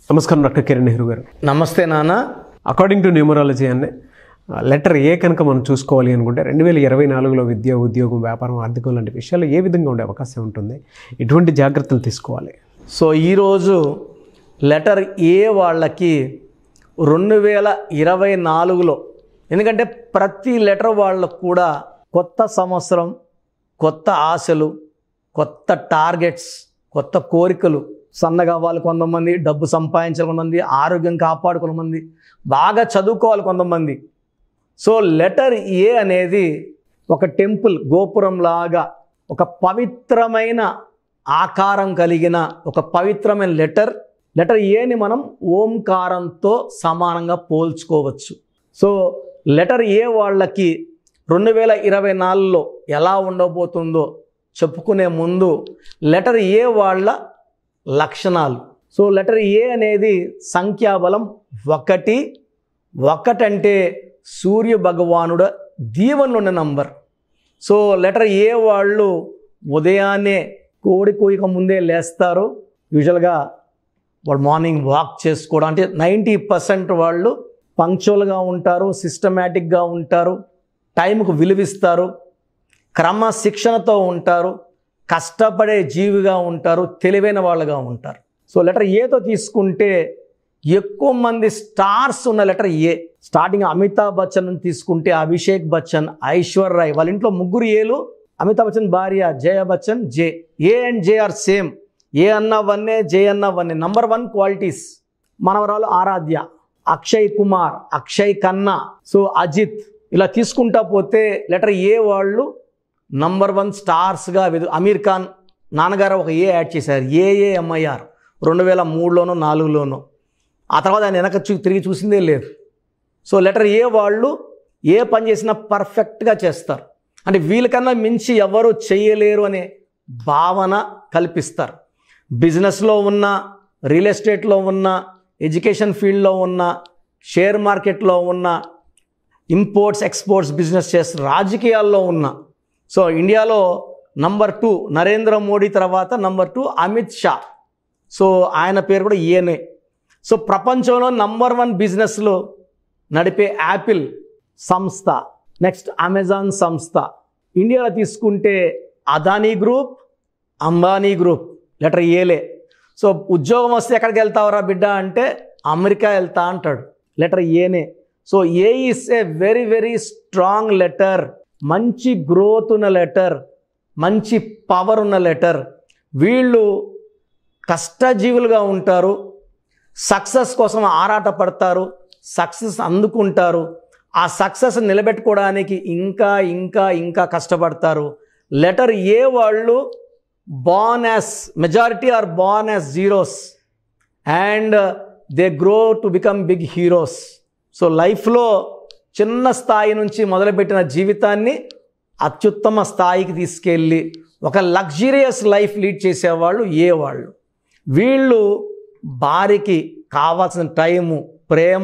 నమస్కారం డాక్టర్ కిరణ్ నెహ్రూ గారు నమస్తే నాన్న అకార్డింగ్ టు న్యూమరాలజీ అనే లెటర్ ఏ కనుక మనం చూసుకోవాలి అనుకుంటే రెండు వేల ఇరవై నాలుగులో విద్య ఉద్యోగం వ్యాపారం ఆర్థికం లాంటి విషయాలు ఏ విధంగా ఉండే అవకాశం ఉంటుంది ఎటువంటి జాగ్రత్తలు తీసుకోవాలి సో ఈరోజు లెటర్ ఏ వాళ్ళకి రెండు వేల ఇరవై నాలుగులో ఎందుకంటే ప్రతి లెటర్ వాళ్ళకు కూడా కొత్త సంవత్సరం కొత్త ఆశలు కొత్త టార్గెట్స్ కొత్త కోరికలు సన్నగా అవ్వాలి కొంతమంది డబ్బు సంపాదించాలి కొంతమంది ఆరోగ్యం కాపాడు కొంతమంది బాగా చదువుకోవాలి కొంతమంది సో లెటర్ ఏ అనేది ఒక టెంపుల్ గోపురం లాగా ఒక పవిత్రమైన ఆకారం కలిగిన ఒక పవిత్రమైన లెటర్ లెటర్ ఏని మనం ఓంకారంతో సమానంగా పోల్చుకోవచ్చు సో లెటర్ ఏ వాళ్ళకి రెండు వేల ఇరవై నాలుగులో ఎలా ఉండబోతుందో చెప్పుకునే ముందు లెటర్ ఏ వాళ్ళ లక్షణాలు సో లెటర్ ఏ అనేది సంఖ్యాబలం ఒకటి ఒకటంటే సూర్య భగవానుడు దీవెన ఉన్న నంబర్ సో లెటర్ ఏ వాళ్ళు ఉదయాన్నే కోడి కోయిక ముందే లేస్తారు యూజువల్గా వాళ్ళు మార్నింగ్ వాక్ చేసుకోవడం అంటే నైంటీ పర్సెంట్ వాళ్ళు పంక్చువల్గా ఉంటారు సిస్టమేటిక్గా ఉంటారు టైంకు విలువిస్తారు క్రమశిక్షణతో ఉంటారు కష్టపడే జీవిగా ఉంటారు తెలివైన వాళ్ళుగా ఉంటారు సో లెటర్ ఏతో తీసుకుంటే ఎక్కువ మంది స్టార్స్ ఉన్న letter A starting Amitabh Bachchan నుంచి తీసుకుంటే అభిషేక్ బచ్చన్ ఐశ్వర్ రాయ్ వాళ్ళ ఇంట్లో ముగ్గురు ఏలు అమితాబ్ బచ్చన్ భార్య Jaya Bachchan J A and J R same A అన్న వన్నే జే అన్న వన్నే నంబర్ వన్ క్వాలిటీస్ మనవరాలు ఆరాధ్య అక్షయ్ కుమార్ అక్షయ్ ఖన్నా సో అజిత్ ఇలా తీసుకుంటా పోతే లెటర్ ఏ వాళ్ళు నంబర్ వన్ స్టార్స్గా వెదు అమీర్ ఖాన్ నాన్నగారు ఒక ఏ యాడ్ చేశారు ఏఏఎంఐఆర్ రెండు వేల మూడులోనో నాలుగులోనో ఆ తర్వాత ఆయన వెనక చూ తిరిగి చూసిందే లేదు సో లెటర్ ఏ వాళ్ళు ఏ పని చేసినా పర్ఫెక్ట్గా చేస్తారు అంటే వీళ్ళకన్నా మించి ఎవరు చేయలేరు అనే భావన కల్పిస్తారు బిజినెస్లో ఉన్న రియల్ ఎస్టేట్లో ఉన్న ఎడ్యుకేషన్ ఫీల్డ్లో ఉన్న షేర్ మార్కెట్లో ఉన్న ఇంపోర్ట్స్ ఎక్స్పోర్ట్స్ బిజినెస్ చేస్తారు రాజకీయాల్లో ఉన్న సో ఇండియాలో నంబర్ టూ నరేంద్ర మోడీ తర్వాత number two Amit Shah so ఆయన పేరు కూడా ఈయనే సో ప్రపంచంలో నంబర్ వన్ బిజినెస్లో నడిపే యాపిల్ సంస్థ నెక్స్ట్ అమెజాన్ సంస్థ ఇండియాలో తీసుకుంటే Adani group Ambani group letter ఏలే సో ఉద్యోగం వస్తే ఎక్కడికి వెళ్తావరా బిడ్డ అంటే అమెరికా వెళ్తా అంటాడు లెటర్ ఏనే so A is A very very strong letter మంచి గ్రోత్ ఉన్న లెటర్ మంచి పవర్ ఉన్న లెటర్ వీళ్ళు కష్టజీవులుగా ఉంటారు సక్సెస్ కోసం ఆరాట పడతారు సక్సెస్ అందుకుంటారు ఆ సక్సెస్ నిలబెట్టుకోవడానికి ఇంకా ఇంకా ఇంకా కష్టపడతారు లెటర్ ఏ వాళ్ళు born as majority are born as zeros and they grow to become big heroes so లైఫ్లో చిన్న స్థాయి నుంచి మొదలుపెట్టిన జీవితాన్ని అత్యుత్తమ స్థాయికి తీసుకెళ్ళి ఒక లగ్జరియస్ లైఫ్ లీడ్ చేసేవాళ్ళు ఏ వాళ్ళు వీళ్ళు భార్యకి కావాల్సిన టైము ప్రేమ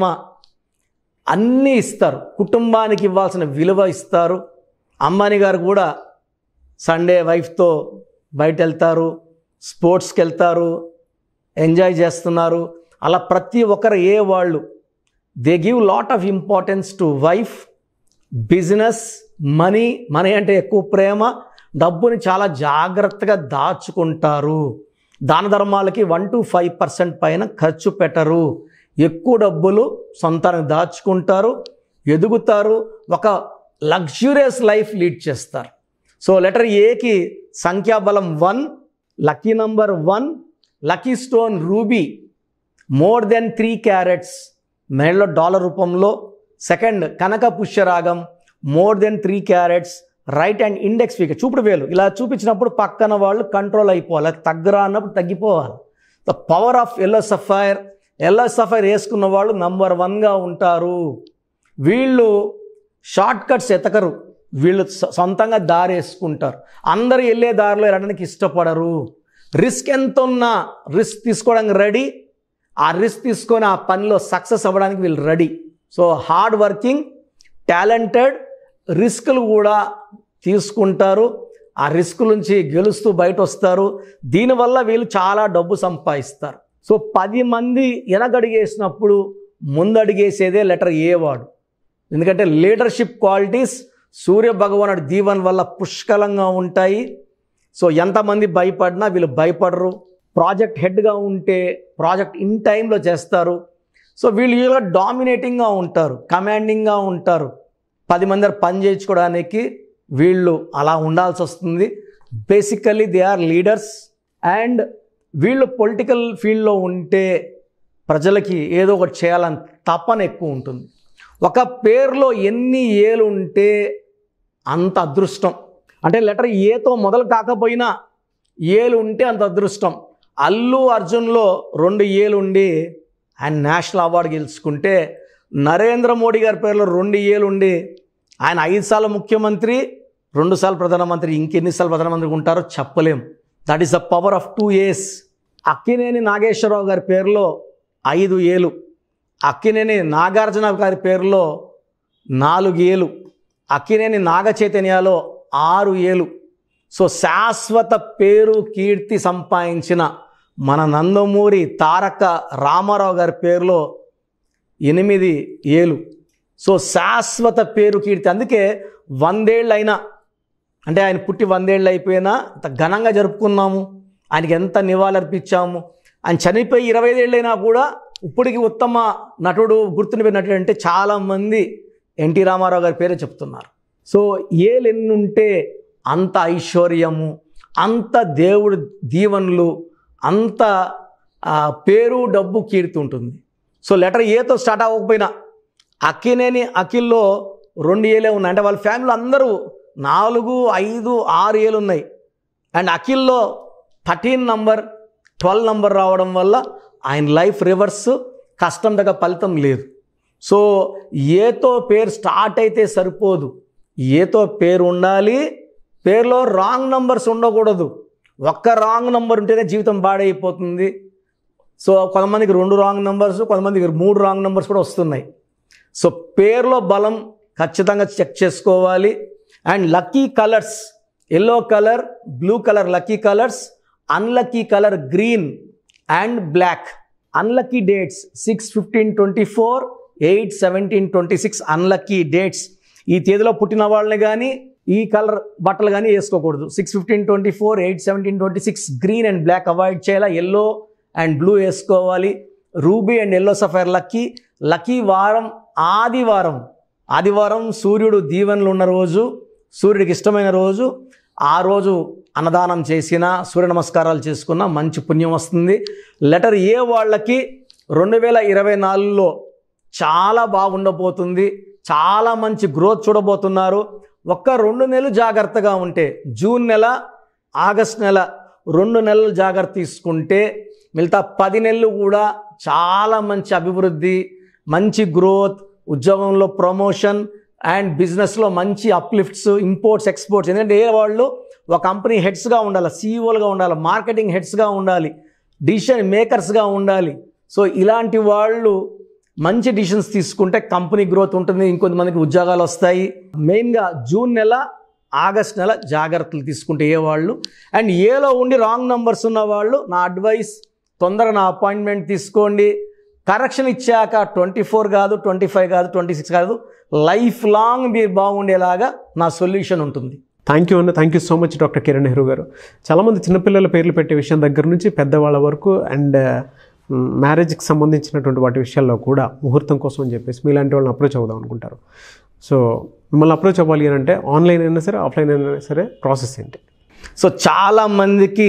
అన్నీ ఇస్తారు కుటుంబానికి ఇవ్వాల్సిన విలువ ఇస్తారు అంబానీ గారు కూడా సండే వైఫ్తో బయట వెళ్తారు స్పోర్ట్స్కి వెళ్తారు ఎంజాయ్ చేస్తున్నారు అలా ప్రతి ఒక్కరు ఏ వాళ్ళు they give lot of importance to wife business money money అంటే ఎక్కువ ప్రేమ డబ్బుని చాలా జాగ్రత్తగా దాచుకుంటారు దాన ధర్మాలకి వన్ టు ఫైవ్ పర్సెంట్ పైన ఖర్చు పెట్టరు ఎక్కువ డబ్బులు సొంతానికి దాచుకుంటారు ఎదుగుతారు ఒక లగ్జూరియస్ లైఫ్ లీడ్ చేస్తారు సో లెటర్ ఏకి సంఖ్యాబలం one lucky number one lucky stone ruby more than three carats మెడలో డాలర్ రూపంలో సెకండ్ కనక పుష్యరాగం more than three carats right and index figure చూపుడు వేలు ఇలా చూపించినప్పుడు పక్కన వాళ్ళు కంట్రోల్ అయిపోవాలి అది తగ్గరా అన్నప్పుడు తగ్గిపోవాలి the power of yellow sapphire yellow sapphire వేసుకున్న వాళ్ళు నంబర్ వన్గా ఉంటారు వీళ్ళు షార్ట్ కట్స్ ఎతకరు వీళ్ళు సొ- సొంతంగా దారి వేసుకుంటారు అందరూ వెళ్ళే దారిలో వెళ్ళడానికి ఇష్టపడరు రిస్క్ ఎంత ఉన్నా రిస్క్ తీసుకోవడానికి రెడీ ఆ రిస్క్ తీసుకొని ఆ పనిలో సక్సెస్ అవ్వడానికి వీళ్ళు ready so hard working talented రిస్కులు కూడా తీసుకుంటారు ఆ రిస్క్ నుంచి గెలుస్తూ బయట వస్తారు దీనివల్ల వీళ్ళు చాలా డబ్బు సంపాదిస్తారు సో పది మంది వెనకడిగేసినప్పుడు ముందడిగేసేదే లెటర్ ఏ వాడు ఎందుకంటే లీడర్షిప్ క్వాలిటీస్ సూర్య భగవానుడి దీవెన వల్ల పుష్కలంగా ఉంటాయి సో ఎంతమంది భయపడినా వీళ్ళు భయపడరు ప్రాజెక్ట్ హెడ్గా ఉంటే ప్రాజెక్ట్ ఇన్ టైంలో చేస్తారు సో వీళ్ళు ఇలా డామినేటింగ్గా ఉంటారు కమాండింగ్గా ఉంటారు పది మంది పని చేయించుకోవడానికి వీళ్ళు అలా ఉండాల్సి వస్తుంది basically they are leaders and వీళ్ళు పొలిటికల్ ఫీల్డ్లో ఉంటే ప్రజలకి ఏదో ఒకటి చేయాలని తపన ఎక్కువ ఉంటుంది ఒక పేరులో ఎన్ని ఏలు ఉంటే అంత అదృష్టం అంటే లెటర్ ఏతో మొదలు కాకపోయినా ఏలు ఉంటే అంత అదృష్టం అల్లు అర్జున్లో రెండు ఏలు ఉండి ఆయన నేషనల్ అవార్డు గెలుచుకుంటే నరేంద్ర మోడీ గారి పేరులో రెండు ఏలు ఉండి ఆయన ఐదు సార్లు ముఖ్యమంత్రి రెండు సార్లు ప్రధానమంత్రి ఇంకెన్నిసార్లు ప్రధానమంత్రి ఉంటారో చెప్పలేం that is the power of two years Akkineni Nageswara Rao గారి పేరులో ఐదు ఏలు అక్కినేని నాగార్జున గారి పేరులో నాలుగు ఏలు అక్కినేని నాగ చైతన్యలో ఆరు ఏలు సో శాశ్వత పేరు కీర్తి సంపాదించిన మన నందమూరి తారక రామారావు గారి పేరులో ఎనిమిది ఏలు సో శాశ్వత పేరు కీర్తి అందుకే వందేళ్ళైనా అంటే ఆయన పుట్టి వందేళ్ళు అయిపోయినా అంత ఘనంగా జరుపుకున్నాము ఆయనకి ఎంత నివాళులర్పించాము ఆయన చనిపోయి ఇరవై ఐదేళ్ళైనా కూడా ఇప్పటికి ఉత్తమ నటుడు గుర్తుండిపోయిన నటుడు అంటే చాలామంది ఎన్టీ రామారావు గారి పేరే చెప్తున్నారు సో ఏలు ఎన్ని ఉంటే అంత ఐశ్వర్యము అంత దేవుడు దీవెనలు అంత ఆ, పేరు డబ్బు కీర్తి ఉంటుంది సో లెటర్ ఏతో స్టార్ట్ అవ్వకపోయినా అక్కినేని అఖిల్లో రెండు ఏలే ఉన్నాయి అంటే వాళ్ళ ఫ్యామిలీ అందరూ నాలుగు ఐదు ఆరు ఏలు ఉన్నాయి అండ్ అఖిల్లో థర్టీన్ నంబర్ ట్వెల్వ్ నంబర్ రావడం వల్ల ఆయన లైఫ్ రివర్స్ కష్టం దగ్గర ఫలితం లేదు సో ఏతో పేరు స్టార్ట్ అయితే సరిపోదు ఏతో పేరు ఉండాలి పేరులో రాంగ్ నంబర్స్ ఉండకూడదు ఒక్క రాంగ్ నంబర్ ఉంటేనే జీవితం పాడైపోతుంది సో కొంతమందికి రెండు రాంగ్ నెంబర్స్ కొంతమందికి మూడు రాంగ్ నెంబర్స్ కూడా వస్తున్నాయి సో పేర్లో బలం ఖచ్చితంగా చెక్ చేసుకోవాలి and lucky colours yellow colour blue colour lucky colours unlucky colour green and black unlucky dates six fifteen twenty four eight seventeen twenty six unlucky dates ఈ తేదీలో పుట్టిన వాళ్ళని కానీ ఈ కలర్ బట్టలు కానీ వేసుకోకూడదు six fifteen twenty four eight seventeen twenty six green and black avoid చేయాలి ఎల్లో అండ్ బ్లూ వేసుకోవాలి ruby and yellow sapphire lucky lucky వారం ఆదివారం ఆదివారం సూర్యుడు దీవెనలు ఉన్న రోజు సూర్యుడికి ఇష్టమైన రోజు ఆ రోజు అన్నదానం చేసిన సూర్య నమస్కారాలు చేసుకున్న మంచి పుణ్యం వస్తుంది లెటర్ ఏ వాళ్ళకి రెండు వేల ఇరవై నాలుగులో చాలా బాగుండబోతుంది చాలా మంచి గ్రోత్ చూడబోతున్నారు ఒక్క రెండు నెలలు జాగ్రత్తగా ఉంటే జూన్ నెల ఆగస్ట్ నెల రెండు నెలలు జాగ్రత్త తీసుకుంటే మిగతా పది నెలలు కూడా చాలా మంచి అభివృద్ధి మంచి గ్రోత్ ఉద్యోగంలో ప్రమోషన్ అండ్ బిజినెస్లో మంచి అప్లిఫ్ట్స్ ఇంపోర్ట్స్ ఎక్స్పోర్ట్స్ ఎందుకంటే ఏ వాళ్ళు ఒక కంపెనీ హెడ్స్గా ఉండాలి సీఈఓలుగా ఉండాలి మార్కెటింగ్ హెడ్స్గా ఉండాలి డిసిషన్ మేకర్స్గా ఉండాలి సో ఇలాంటి వాళ్ళు మంచి డిసిషన్స్ తీసుకుంటే కంపెనీ గ్రోత్ ఉంటుంది ఇంకొంతమందికి ఉద్యోగాలు వస్తాయి మెయిన్గా జూన్ నెల ఆగస్ట్ నెల జాగ్రత్తలు తీసుకుంటే ఏ వాళ్ళు అండ్ ఏలో ఉండి రాంగ్ నంబర్స్ ఉన్న వాళ్ళు నా అడ్వైస్ తొందరగా నా అపాయింట్మెంట్ తీసుకోండి కరెక్షన్ ఇచ్చాక ట్వంటీ ఫోర్ కాదు ట్వంటీ ఫైవ్ కాదు ట్వంటీ సిక్స్ కాదు లైఫ్ లాంగ్ మీరు బాగుండేలాగా నా సొల్యూషన్ ఉంటుంది థ్యాంక్ యూ అన్న thank you so much doctor Kiran Nehru గారు చాలామంది చిన్నపిల్లల పేర్లు పెట్టే విషయం దగ్గర నుంచి పెద్దవాళ్ళ వరకు అండ్ మ్యారేజ్కి సంబంధించినటువంటి వాటి విషయాల్లో కూడా ముహూర్తం కోసం అని చెప్పేసి మీలాంటి వాళ్ళని అప్రోచ్ అవుదాం అనుకుంటారు సో మిమ్మల్ని అప్రోచ్ అవ్వాలి అని అంటే ఆన్లైన్ అయినా సరే ఆఫ్లైన్ అయినా సరే ప్రాసెస్ ఏంటి సో చాలామందికి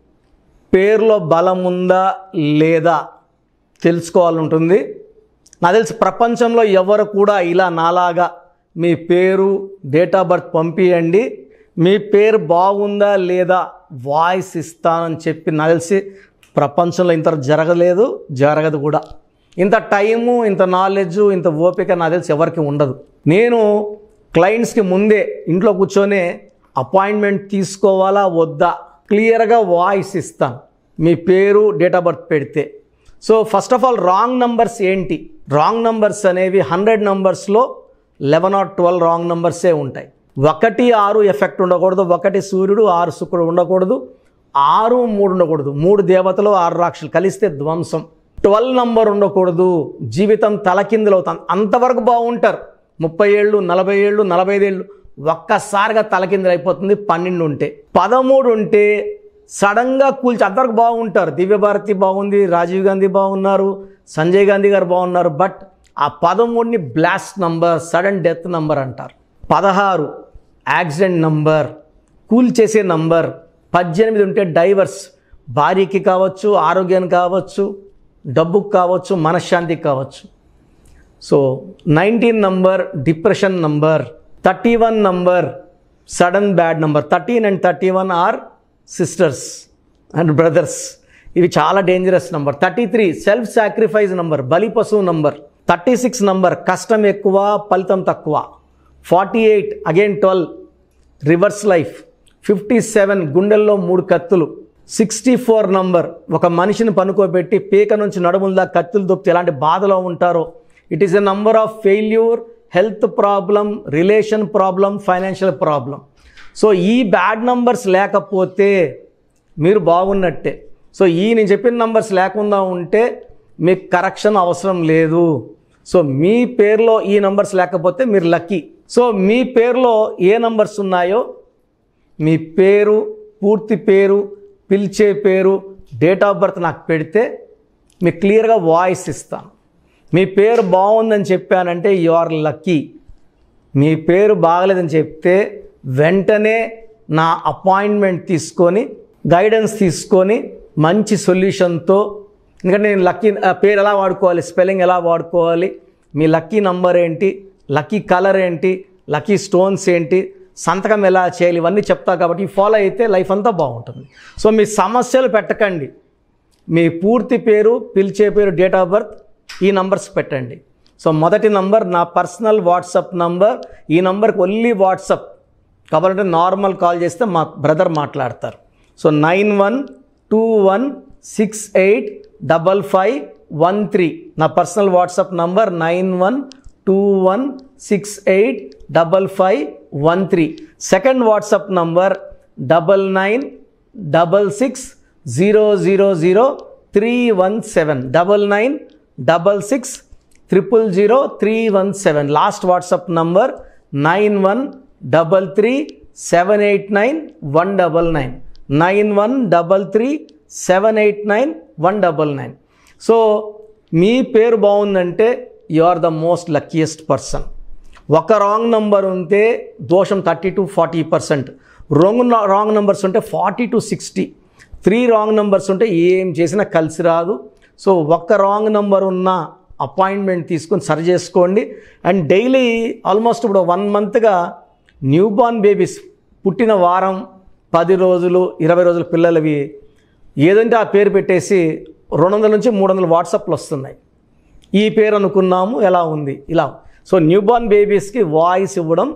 పేరులో బలం ఉందా లేదా తెలుసుకోవాలని ఉంటుంది నాకు తెలిసి ప్రపంచంలో ఎవరు కూడా ఇలా నాలాగా మీ పేరు డేట్ ఆఫ్ బర్త్ పంపియండి మీ పేరు బాగుందా లేదా వాయిస్ ఇస్తానని చెప్పి నాకు తెలిసి ప్రపంచంలో ఇంత జరగలేదు జరగదు కూడా ఇంత టైము ఇంత నాలెడ్జ్ ఇంత ఓపిక నాకు తెలిసి ఎవరికి ఉండదు నేను క్లయింట్స్కి ముందే ఇంట్లో కూర్చొని అపాయింట్మెంట్ తీసుకోవాలా వద్దా క్లియర్గా వాయిస్ ఇస్తాను మీ పేరు డేట్ ఆఫ్ బర్త్ పెడితే so first of all wrong numbers ఏంటి రాంగ్ నంబర్స్ అనేవి హండ్రెడ్ నంబర్స్లో లెవెన్ ఆర్ ట్వెల్వ్ రాంగ్ నంబర్సే ఉంటాయి ఒకటి ఆరు ఎఫెక్ట్ ఉండకూడదు ఒకటి సూర్యుడు ఆరు శుక్రుడు ఉండకూడదు ఆరు మూడు ఉండకూడదు మూడు దేవతలు ఆరు రాక్షసులు కలిస్తే ధ్వంసం ట్వెల్వ్ నంబర్ ఉండకూడదు జీవితం తలకిందులవుతాం అంతవరకు బాగుంటారు ముప్పై ఏళ్ళు నలభై ఏళ్ళు నలభై ఐదు ఏళ్ళు ఒక్కసారిగా తలకిందులు అయిపోతుంది పన్నెండు ఉంటే పదమూడు ఉంటే సడన్గా కూల్చి అంతవరకు బాగుంటారు దివ్యభారతి బాగుంది రాజీవ్ గాంధీ బాగున్నారు సంజయ్ గాంధీ గారు బాగున్నారు బట్ ఆ పదమూడుని blast number sudden death number అంటారు పదహారు యాక్సిడెంట్ నంబర్ కూల్ చేసే నంబర్ పద్దెనిమిది ఉంటే డైవర్స్ భార్యకి కావచ్చు ఆరోగ్యానికి కావచ్చు డబ్బుకు కావచ్చు మనశ్శాంతికి కావచ్చు so nineteen number depression number thirty one number sudden bad number thirteen and thirty one are sisters and brothers ఇవి చాలా dangerous number thirty three self sacrifice number బలి పశువు నంబర్ థర్టీ సిక్స్ నంబర్ కష్టం ఎక్కువ ఫలితం తక్కువ forty eight again twelve reverse life fifty seven గుండెల్లో మూడు కత్తులు సిక్స్టీ ఫోర్ నంబర్ ఒక మనిషిని పనుకోబెట్టి పీక నుంచి నడుముల దాకా కత్తులు దొప్పితే ఎలాంటి బాధలో ఉంటారో it is a number of failure health problem relation problem financial problem so ఈ బ్యాడ్ నంబర్స్ లేకపోతే మీరు బాగున్నట్టే సో ఈ నేను చెప్పిన నంబర్స్ లేకుండా ఉంటే మీకు కరెక్షన్ అవసరం లేదు సో మీ పేరులో ఈ నంబర్స్ లేకపోతే మీరు లక్కీ సో మీ పేరులో ఏ నంబర్స్ ఉన్నాయో మీ పేరు పూర్తి పేరు పిలిచే పేరు డేట్ ఆఫ్ బర్త్ నాకు పెడితే మీకు క్లియర్గా వాయిస్ ఇస్తాను మీ పేరు బాగుందని చెప్పానంటే యు ఆర్ లక్కీ మీ పేరు బాగలేదని చెప్తే వెంటనే నా అపాయింట్మెంట్ తీసుకొని గైడెన్స్ తీసుకొని మంచి సొల్యూషన్తో ఎందుకంటే నేను లక్కీ ఆ పేరు ఎలా వాడుకోవాలి స్పెల్లింగ్ ఎలా వాడుకోవాలి మీ లక్కీ నంబర్ ఏంటి లక్కీ కలర్ ఏంటి లక్కీ స్టోన్స్ ఏంటి సంతకం ఎలా చేయాలి ఇవన్నీ చెప్తా కాబట్టి ఫాలో అయితే లైఫ్ అంతా బాగుంటుంది సో మీ సమస్యలు పెట్టకండి మీ పూర్తి పేరు పిలిచే పేరు డేట్ ఆఫ్ బర్త్ ఈ నంబర్స్ పెట్టండి సో మొదటి నంబర్ నా పర్సనల్ వాట్సాప్ నంబర్ ఈ నంబర్కి ఓన్లీ వాట్సాప్ కావాలంటే నార్మల్ కాల్ చేస్తే మా బ్రదర్ మాట్లాడతారు so nine one two one six eight double five one three నా personal WhatsApp number nine one two one six eight double five one three second WhatsApp number double nine double six zero zero zero three one seven double nine double six triple zero three one seven last WhatsApp number nine one double three seven eight nine one double nine nine one double three seven eight nine one double nine so మీ పేరు బాగుందంటే you are the most luckiest person ఒక wrong number ఉంటే దోషం thirty to forty percent wrong wrong numbers ఉంటే forty to sixty three wrong numbers ఉంటే ఏం చేసినా కలిసి రాదు సో ఒక్క రాంగ్ నెంబర్ ఉన్న అపాయింట్మెంట్ తీసుకొని సరి చేసుకోండి అండ్ డైలీ ఆల్మోస్ట్ ఇప్పుడు వన్ మంత్గా న్యూ బార్న్ బేబీస్ పుట్టిన వారం పది రోజులు ఇరవై రోజుల పిల్లలవి ఏదంటే ఆ పేరు పెట్టేసి రెండు వందల నుంచి మూడు వందల వాట్సాప్లు వస్తున్నాయి ఈ పేరు అనుకున్నాము ఎలా ఉంది ఇలా సో న్యూ బార్న్ బేబీస్కి వాయిస్ ఇవ్వడం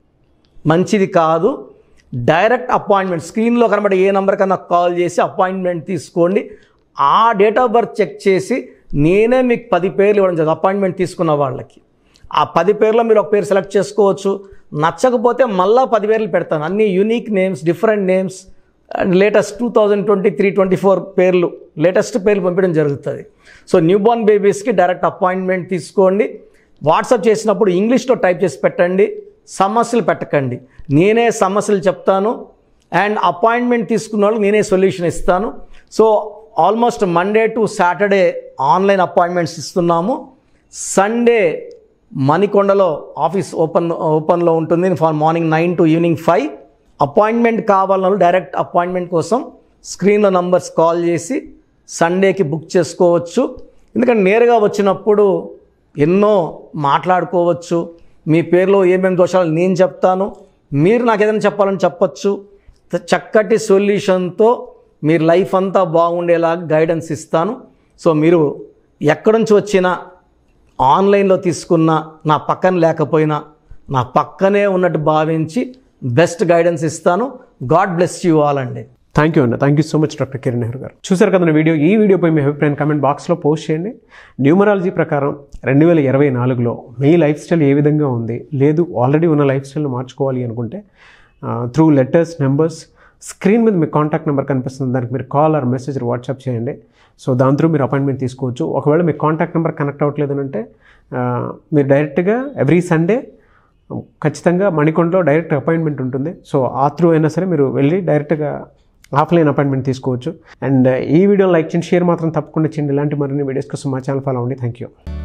మంచిది కాదు డైరెక్ట్ అపాయింట్మెంట్ స్క్రీన్లో కనబడే ఏ నెంబర్ కన్నా కాల్ చేసి అపాయింట్మెంట్ తీసుకోండి ఆ డేట్ ఆఫ్ బర్త్ చెక్ చేసి నేనే మీకు పది పేర్లు ఇవ్వడం జరుగుతుంది అపాయింట్మెంట్ తీసుకున్న వాళ్ళకి ఆ పది పేర్లో మీరు ఒక పేరు సెలెక్ట్ చేసుకోవచ్చు నచ్చకపోతే మళ్ళా పది పేర్లు పెడతాను అన్ని unique names different names and latest two thousand twenty three twenty four పేర్లు లేటెస్ట్ పేర్లు పంపించడం జరుగుతుంది సో న్యూ బార్న్ బేబీస్కి డైరెక్ట్ అపాయింట్మెంట్ తీసుకోండి వాట్సాప్ చేసినప్పుడు ఇంగ్లీష్లో టైప్ చేసి పెట్టండి సమస్యలు పెట్టకండి నేనే సమస్యలు చెప్తాను అండ్ అపాయింట్మెంట్ తీసుకున్న వాళ్ళకి నేనే సొల్యూషన్ ఇస్తాను so almost Monday to Saturday online appointments ఇస్తున్నాము సండే మణికొండలో ఆఫీస్ ఓపెన్ ఓపెన్లో ఉంటుంది for morning nine to evening five appointment కావాలన్న వాళ్ళు డైరెక్ట్ అపాయింట్మెంట్ కోసం స్క్రీన్లో నంబర్స్ కాల్ చేసి సండేకి బుక్ చేసుకోవచ్చు ఎందుకంటే నేరుగా వచ్చినప్పుడు ఎన్నో మాట్లాడుకోవచ్చు మీ పేరులో ఏమేమి దోషాలు నేను చెప్తాను మీరు నాకు ఏదైనా చెప్పాలని చెప్పచ్చు చక్కటి సొల్యూషన్తో మీరు లైఫ్ అంతా బాగుండేలాగా గైడెన్స్ ఇస్తాను సో మీరు ఎక్కడి నుంచి వచ్చినా ఆన్లైన్లో తీసుకున్న నా పక్కన లేకపోయినా నా పక్కనే ఉన్నట్టు భావించి బెస్ట్ గైడెన్స్ ఇస్తాను గాడ్ బ్లెస్ యూ ఆల్ అండి థ్యాంక్ యూ అన్న thank you so much doctor Kiran Nehru గారు చూసారు కదా వీడియో ఈ వీడియోపై మీ అభిప్రాయం కామెంట్ బాక్స్లో పోస్ట్ చేయండి న్యూమరాలజీ ప్రకారం రెండు వేల ఇరవై నాలుగులో మీ లైఫ్ స్టైల్ ఏ విధంగా ఉంది లేదు ఆల్రెడీ ఉన్న లైఫ్ స్టైల్ని మార్చుకోవాలి అనుకుంటే త్రూ లెటర్స్ నెంబర్స్ స్క్రీన్ మీద మీ కాంటాక్ట్ నెంబర్ కనిపిస్తుంది దానికి మీరు కాల్ ఆర్ మెసేజ్ వాట్సాప్ చేయండి సో దాని త్రూ మీరు అపాయింట్మెంట్ తీసుకోవచ్చు ఒకవేళ మీ కాంటాక్ట్ నెంబర్ కనెక్ట్ అవ్వట్లేదు అని అంటే ఆ, మీరు డైరెక్ట్గా ఎవ్రీ సండే ఖచ్చితంగా మణికొండలో డైరెక్ట్ అపాయింట్మెంట్ ఉంటుంది సో ఆ త్రూ అయినా సరే మీరు వెళ్ళి డైరెక్ట్గా ఆఫ్లైన్ అపాయింట్మెంట్ తీసుకోవచ్చు అండ్ ఈ వీడియో లైక్ చేయండి షేర్ మాత్రం తప్పకుండా చేయండి ఇలాంటి మరిన్ని వీడియోస్ కోసం మా ఛానల్ ఫాలో అవ్వండి థ్యాంక్ యూ